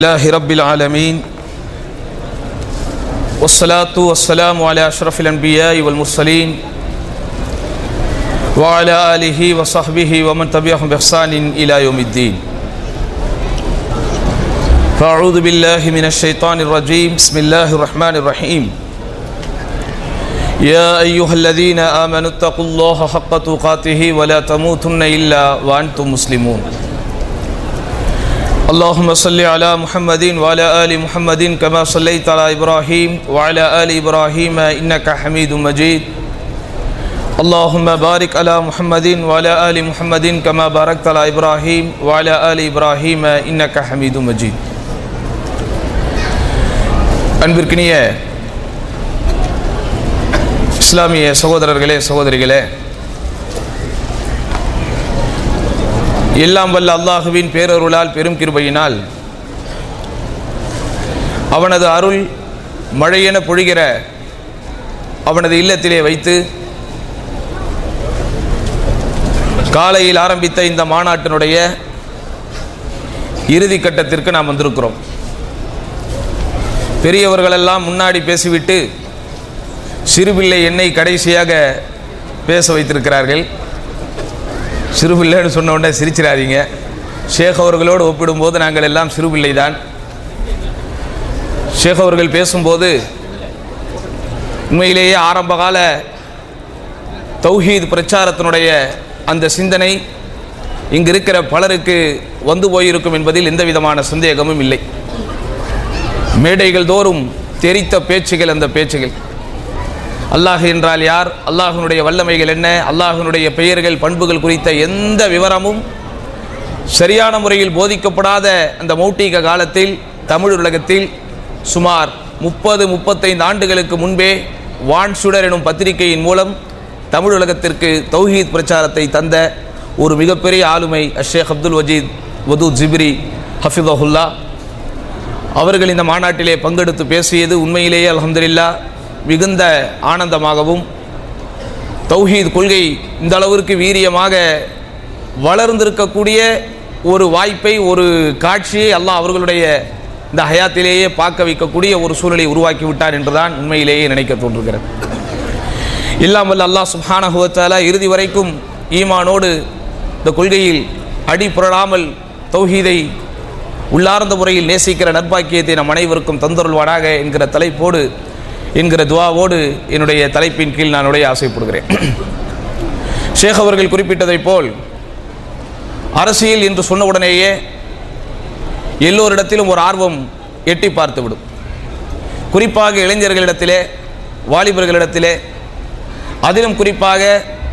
الله رب العالمين والصلاة والسلام على أشرف الأنبياء والمرسلين وعلى آله وصحبه ومن تبعهم بإحسان إلى يوم الدين فأعوذ بالله من الشيطان الرجيم بسم الله الرحمن الرحيم يا أيها الذين آمنوا اتقوا الله حق تقاته ولا تموتن إلا وأنتم مسلمون اللهم صل على محمد وعلى آل محمد كما صليت على إبراهيم وعلى آل إبراهيم إنك حميد مجيد اللهم بارك على محمد وعلى آل محمد كما باركت على إبراهيم وعلى آل إبراهيم إنك حميد مجيد அன்பிற்கினிய இஸ்லாமிய சகோதரர்களே சகோதரிகளே எல்லாம் வல்ல அல்லாஹுவின் பேரருளால் பெரும் கிருபையினால் அவனது அருள் மழையென பொழிகிற அவனது இல்லத்திலே வைத்து காலையில் ஆரம்பித்த இந்த மாநாட்டினுடைய இறுதி கட்டத்திற்கு நாம் வந்திருக்கிறோம் பெரியவர்களெல்லாம் முன்னாடி பேசிவிட்டு சிறுபிள்ளை என்னை கடைசியாக பேச வைத்திருக்கிறார்கள் சிறுபிள்ளைன்னு சொன்ன உடனே சிரிச்சிடாதீங்க ஷேக் அவர்களோடு ஒப்பிடும்போது நாங்கள் எல்லாம் சிறுபிள்ளை தான் ஷேக் அவர்கள் பேசும்போது உண்மையிலேயே ஆரம்பகால தௌஹீத் பிரச்சாரத்தினுடைய அந்த சிந்தனை இங்கு இருக்கிற பலருக்கு வந்து போயிருக்கும் என்பதில் எந்த விதமான சந்தேகமும் இல்லை மேடைகள் தோறும் தெரித்த பேச்சுகள் அந்த பேச்சுகள் அல்லாஹ் என்றால் யார் அல்லாஹினுடைய வல்லமைகள் என்ன அல்லாஹினுடைய பெயர்கள் பண்புகள் குறித்த எந்த விவரமும் சரியான முறையில் போதிக்கப்படாத அந்த மௌட்டிக காலத்தில் தமிழ் உலகத்தில் சுமார் முப்பது முப்பத்தைந்து ஆண்டுகளுக்கு முன்பே வான் சுடர் எனும் பத்திரிகையின் மூலம் தமிழ் உலகத்திற்கு தௌஹீத் பிரச்சாரத்தை தந்த ஒரு மிகப்பெரிய ஆளுமை அஷேக் அப்துல் வஜீத் வதூத் ஜிப்ரி ஹஃபிதஹுல்லா அவர்கள் இந்த மாநாட்டிலே பங்கெடுத்து பேசியது உண்மையிலேயே அலமதுல்லா மிகுந்த ஆனந்தமாகவும் தௌஹீத் கொள்கை இந்த அளவிற்கு வீரியமாக வளர்ந்திருக்கக்கூடிய ஒரு வாய்ப்பை ஒரு காட்சியை அல்லாஹ் அவர்களுடைய இந்த ஹயாத்திலேயே பார்க்க வைக்கக்கூடிய ஒரு சூழலை உருவாக்கி விட்டார் என்றுதான் உண்மையிலேயே நினைக்க தோன்றுகிறது இல்லாமல் அல்லாஹ் சுஹானஹுவத்தாலா இறுதி வரைக்கும் ஈமானோடு இந்த கொள்கையில் அடி புரளாமல் தௌஹீதை உள்ளார்ந்த முறையில் நேசிக்கிற நற்பாக்கியத்தை நம் அனைவருக்கும் தந்தருள்வானாக என்கிற தலைப்போடு என்கிற துவாவோடு என்னுடைய தலைப்பின் கீழ் நான் உடைய ஆசைப்படுகிறேன் ஷேக் அவர்கள் குறிப்பிட்டதைப் போல் அரசியல் என்று சொன்ன உடனேயே எல்லோரிடத்திலும் ஒரு ஆர்வம் எட்டி பார்த்துவிடும் குறிப்பாக இளைஞர்களிடத்திலே வாலிபர்களிடத்திலே அதிலும் குறிப்பாக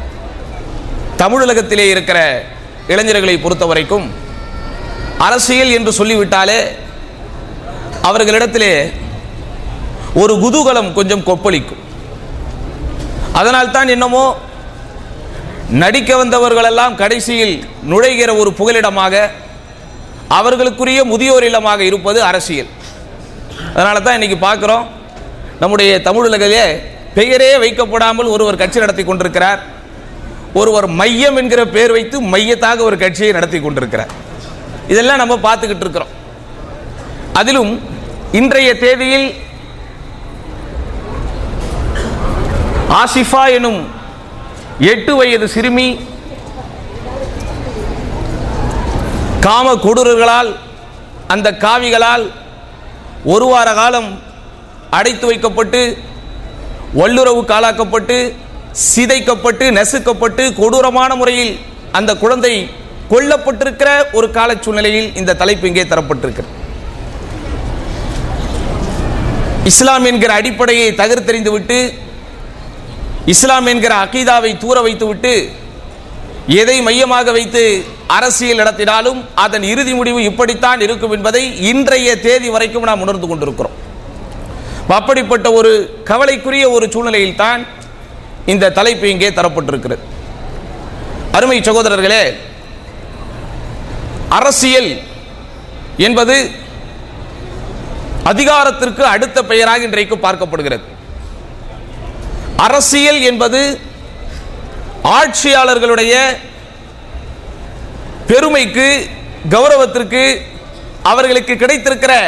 தமிழகத்திலே இருக்கிற இளைஞர்களை பொறுத்த வரைக்கும் அரசியல் என்று சொல்லிவிட்டாலே அவர்களிடத்திலே ஒரு குதூகலம் கொஞ்சம் கொப்பளிக்கும் அதனால்தான் என்னமோ நடிக்க வந்தவர்களெல்லாம் கடைசியில் நுழைகிற ஒரு புகலிடமாக அவர்களுக்குரிய முதியோர் இல்லமாக இருப்பது அரசியல் அதனால தான் இன்னைக்கு பார்க்குறோம் நம்முடைய தமிழகத்திலே பெயரே வைக்கப்படாமல் ஒருவர் கட்சி நடத்தி கொண்டிருக்கிறார் ஒருவர் மையம் என்கிற பெயர் வைத்து மையத்தாக ஒரு கட்சியை நடத்தி கொண்டிருக்கிறார் இதெல்லாம் நம்ம பார்த்துக்கிட்டு இருக்கிறோம் அதிலும் இன்றைய தேதியில் ஆசிஃபா எனும் எட்டு வயது சிறுமி காம கொடூரர்களால் அந்த காவிகளால் ஒரு வார காலம் அடைத்து வைக்கப்பட்டு வல்லுறவு காலாக்கப்பட்டு சிதைக்கப்பட்டு நெசுக்கப்பட்டு கொடூரமான முறையில் அந்த குழந்தை கொல்லப்பட்டிருக்கிற ஒரு கால சூழ்நிலையில் இந்த தலைப்பு இங்கே தரப்பட்டிருக்கிறது இஸ்லாம் என்கிற அடிப்படையை தகர்த்தெறிந்து விட்டு இஸ்லாம் என்கிற அகீதாவை தூர வைத்துவிட்டு எதை மையமாக வைத்து அரசியல் நடத்தினாலும் அதன் இறுதி முடிவு இப்படித்தான் இருக்கும் என்பதை இன்றைய தேதி வரைக்கும் நாம் உணர்ந்து கொண்டிருக்கிறோம் அப்படிப்பட்ட ஒரு கவலைக்குரிய ஒரு சூழ்நிலையில் தான் இந்த தலைப்பு இங்கே தரப்பட்டிருக்கிறது அருமை சகோதரர்களே அரசியல் என்பது அதிகாரத்திற்கு அடுத்த பெயராக இன்றைக்கு பார்க்கப்படுகிறது அரசியல் என்பது ஆட்சியாளர்களுடைய பெருமைக்கு கௌரவத்திற்கு அவர்களுக்கு கிடைத்திருக்கிற